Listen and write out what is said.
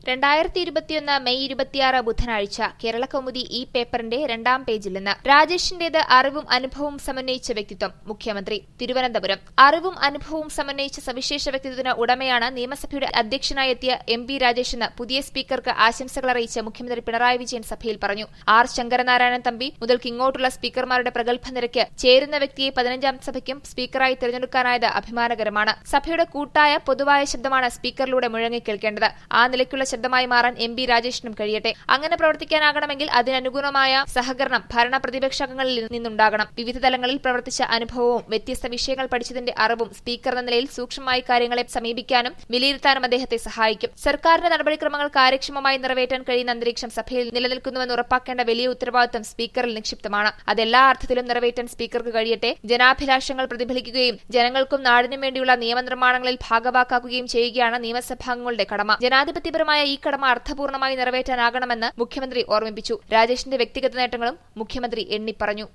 രണ്ടായിരത്തി ഇരുപത്തിയൊന്ന് മെയ് ഇരുപത്തിയാറ് ബുധനാഴ്ച കേരളകൗമുദി ഈ പേപ്പറിന്റെ രണ്ടാം പേജിൽ നിന്ന് രാജേഷിന്റേത് അറിവും അനുഭവവും സമന്വയിച്ച വ്യക്തിത്വം മുഖ്യമന്ത്രി തിരുവനന്തപുരം അറിവും അനുഭവവും സമന്വയിച്ച സവിശേഷ വ്യക്തിത്വത്തിന് ഉടമയാണ് നിയമസഭയുടെ അധ്യക്ഷനായി എത്തിയ എം പി രാജേഷ് എന്ന് പുതിയ സ്പീക്കർക്ക് ആശംസകൾ അറിയിച്ച് മുഖ്യമന്ത്രി പിണറായി വിജയൻ സഭയിൽ പറഞ്ഞു ആർ ശങ്കരനാരായണൻ തമ്പി മുതൽക്ക് ഇങ്ങോട്ടുള്ള സ്പീക്കർമാരുടെ പ്രഗത്ഭ നിരക്ക് ചേരുന്ന വ്യക്തിയെ പതിനഞ്ചാം സഭയ്ക്കും സ്പീക്കറായി തിരഞ്ഞെടുക്കാനായത് അഭിമാനകരമാണ് സഭയുടെ കൂട്ടായ പൊതുവായ ശബ്ദമാണ് സ്പീക്കറിലൂടെ മുഴങ്ങിക്കേൾക്കേണ്ടത് ആ നിലയ്ക്കുള്ള ശബ്ദമായി മാറാൻ എം പി രാജേഷിനും കഴിയട്ടെ അങ്ങനെ പ്രവർത്തിക്കാനാകണമെങ്കിൽ അതിനനുഗുണമായ സഹകരണം ഭരണ പ്രതിപക്ഷങ്ങളിൽ നിന്നുണ്ടാകണം വിവിധ തലങ്ങളിൽ പ്രവർത്തിച്ച അനുഭവവും വ്യത്യസ്ത വിഷയങ്ങൾ പഠിച്ചതിന്റെ അറിവും സ്പീക്കർ എന്ന നിലയിൽ സൂക്ഷ്മമായി കാര്യങ്ങളെ സമീപിക്കാനും വിലയിരുത്താനും അദ്ദേഹത്തെ സഹായിക്കും സർക്കാരിന്റെ നടപടിക്രമങ്ങൾ കാര്യക്ഷമമായി നിറവേറ്റാൻ കഴിയുന്ന അന്തരീക്ഷം സഭയിൽ നിലനിൽക്കുന്നുവെന്ന് ഉറപ്പാക്കേണ്ട വലിയ ഉത്തരവാദിത്തം സ്പീക്കറിൽ നിക്ഷിപ്തമാണ് അതെല്ലാ അർത്ഥത്തിലും നിറവേറ്റാൻ സ്പീക്കർക്ക് കഴിയട്ടെ ജനാഭിലാഷങ്ങൾ പ്രതിഫലിക്കുകയും ജനങ്ങൾക്കും നാടിനും വേണ്ടിയുള്ള നിയമനിർമ്മാണങ്ങളിൽ ഭാഗവാക്കാക്കുകയും ചെയ്യുകയാണ് നിയമസഭാംഗങ്ങളുടെ കടമ ജനാധിപത്യപരമായ ഈ കടമ അർത്ഥപൂർണമായി നിറവേറ്റാനാകണമെന്ന് മുഖ്യമന്ത്രി ഓർമ്മിപ്പിച്ചു രാജേഷിന്റെ വ്യക്തിഗത നേട്ടങ്ങളും മുഖ്യമന്ത്രി എണ്ണിപ്പറഞ്ഞു